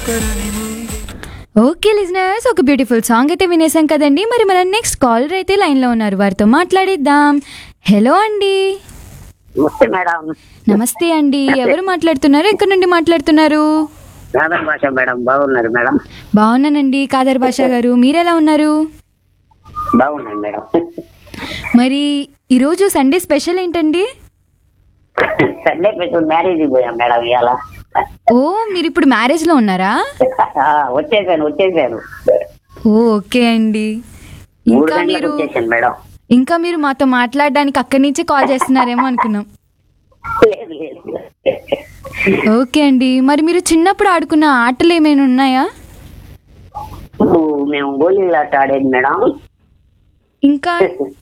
okay listeners ఒక beautiful song అయితే వినేసాం కదండి మరి మన నెక్స్ట్ కాలర్ అయితే లైన్లో ఉన్నారు వారితో మాట్లాడిద్దాం హలో అండి నమస్తే మేడం నమస్తే అండి ఎవరు మాట్లాడుతున్నారు ఎక్కడి నుండి మాట్లాడుతున్నారు యాదవ్ భాష మేడం బాగున్నారు మేడం బాగున్నానండి కాదర్ బాషా గారు మీరెలా ఉన్నారు బాగున్నాను మేడం మరి ఈరోజు సండే స్పెషల్ ఏంటండి సండే పెట్టు మ్యారేజ్ పోయాం మేడం ఇవాళ ఓ మీరు ఇప్పుడు మ్యారేజ్లో ఉన్నారా ఆ, వచ్చేసాను వచ్చేసాను ఓ ఓకే అండి మూడు ఇంకా గంటలకు మీరు వచ్చేసాను మేడం ఇంకా మీరు మాతో మాట్లాడడానికి అక్కడి నుంచి కాల్ చేస్తున్నారేమో అనుకున్నాం లేదు లేదు ఓకే అండి మరి మీరు చిన్నప్పుడు ఆడుకున్న ఆటలు ఏమైనా ఉన్నాయా ఇప్పుడు మేము గోళీలాట ఆడేది మేడం ఇంకా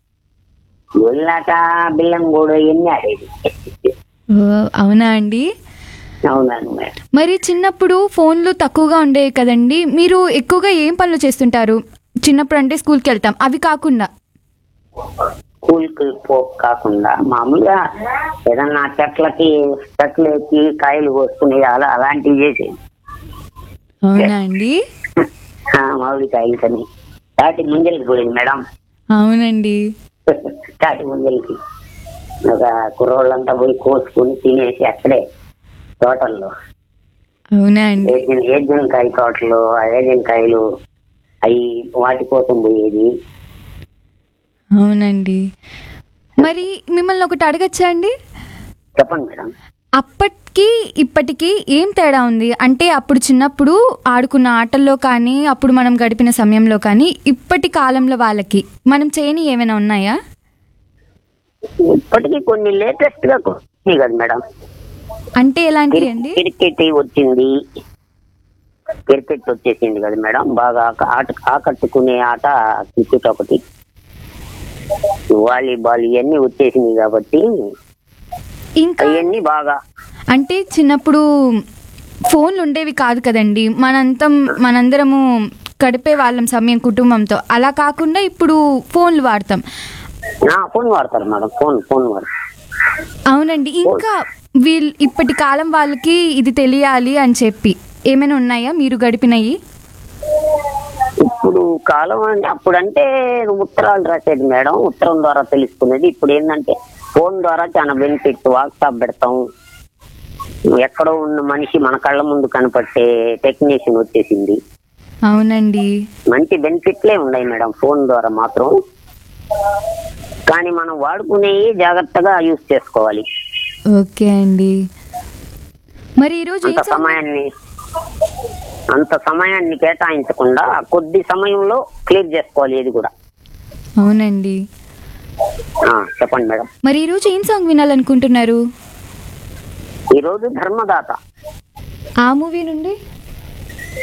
గోళీలాట బిల్లం కూడా ఇవన్నీ ఆడేది ఓ, అవునా అండి అవునాను మేడం మరి చిన్నప్పుడు ఫోన్లు తక్కువగా ఉండేవి కదండి మీరు ఎక్కువగా ఏం పనులు చేస్తుంటారు చిన్నప్పుడు అంటే స్కూల్కి వెళ్తాం అవి కాకుండా స్కూల్కి పో కాకుండా మామూలుగా ఏదన్నా చెట్లకి చెట్లు ఎక్కి కాయలు కోసుకునే అలా అలాంటివి చేసేది అవునా అండి ఆ, మామిడికాయలు కని తాటి ముంజలకి పోయింది మేడం అవునండి తాటి ముంజలకి ఒక కుర్రోళ్ళంతా పోయి కోసుకుని తినేసి అక్కడే తోటల్లో అవునా అండి ఏజెన్ ఏజెన్కాయ తోటలు ఆ ఏజెన్కాయలు అవి వాటి కోసం పోయేది అవునండి మరి మిమ్మల్ని ఒకటి అడగచ్చా అండి చెప్పండి మేడం అప్పటికి ఇప్పటికి ఏం తేడా ఉంది అంటే అప్పుడు చిన్నప్పుడు ఆడుకున్న ఆటల్లో కానీ అప్పుడు మనం గడిపిన సమయంలో కానీ ఇప్పటి కాలంలో వాళ్ళకి మనం చేయని ఏమైనా ఉన్నాయా ఇప్పటికీ కొన్ని లేటెస్ట్ గా వచ్చినాయి కదా మేడం అంటే ఎలాంటివి అండి క్రికెట్ వచ్చింది క్రికెట్ వచ్చేసింది కదా మేడం బాగా ఆక- ఆట ఆకట్టుకునే ఆట క్రికెట్ ఒకటి వాలీబాల్ ఇవన్నీ వచ్చేసింది కాబట్టి ఇంకా అవన్నీ బాగా అంటే చిన్నప్పుడు ఫోన్లు ఉండేవి కాదు కదండి మనంతం మనందరము గడిపే వాళ్ళం సమయం కుటుంబంతో అలా కాకుండా ఇప్పుడు ఫోన్లు వాడతాం ఆ, ఫోన్ వాడతారు మేడం ఫోన్ ఫోన్ వాడతారు అవునండి ఇంకా వీళ్ళు ఇప్పటి కాలం వాళ్ళకి ఇది తెలియాలి అని చెప్పి ఏమైనా ఉన్నాయా మీరు గడిపినవి ఇప్పుడు కాలం అంటే అప్పుడంటే ఉత్తరాలు రాసేది మేడం ఉత్తరం ద్వారా తెలుసుకునేది ఇప్పుడు ఏంటంటే ఫోన్ ద్వారా చాలా బెనిఫిట్ వాట్సాప్ పెడతాం ఎక్కడో ఉన్న మనిషి మన కళ్ళ ముందు కనపట్టే టెక్నీషియన్ వచ్చేసింది అవునండి మంచి బెనిఫిట్లే ఉన్నాయి మేడం ఫోన్ ద్వారా మాత్రం కానీ మనం వాడుకునేవి జాగ్రత్తగా యూజ్ చేసుకోవాలి ఓకే అండి మరి ఈరోజు ఏ అంత సాంగ్ సమయాన్ని అంత సమయాన్ని కేటాయించకుండా కొద్ది సమయంలో క్లియర్ చేసుకోవాలి ఇది కూడా అవునండి ఆ, చెప్పండి మేడం మరి ఈరోజు ఏం సాంగ్ వినాలనుకుంటున్నారు ఈ రోజు ధర్మదాత ఆ మూవీ నుండి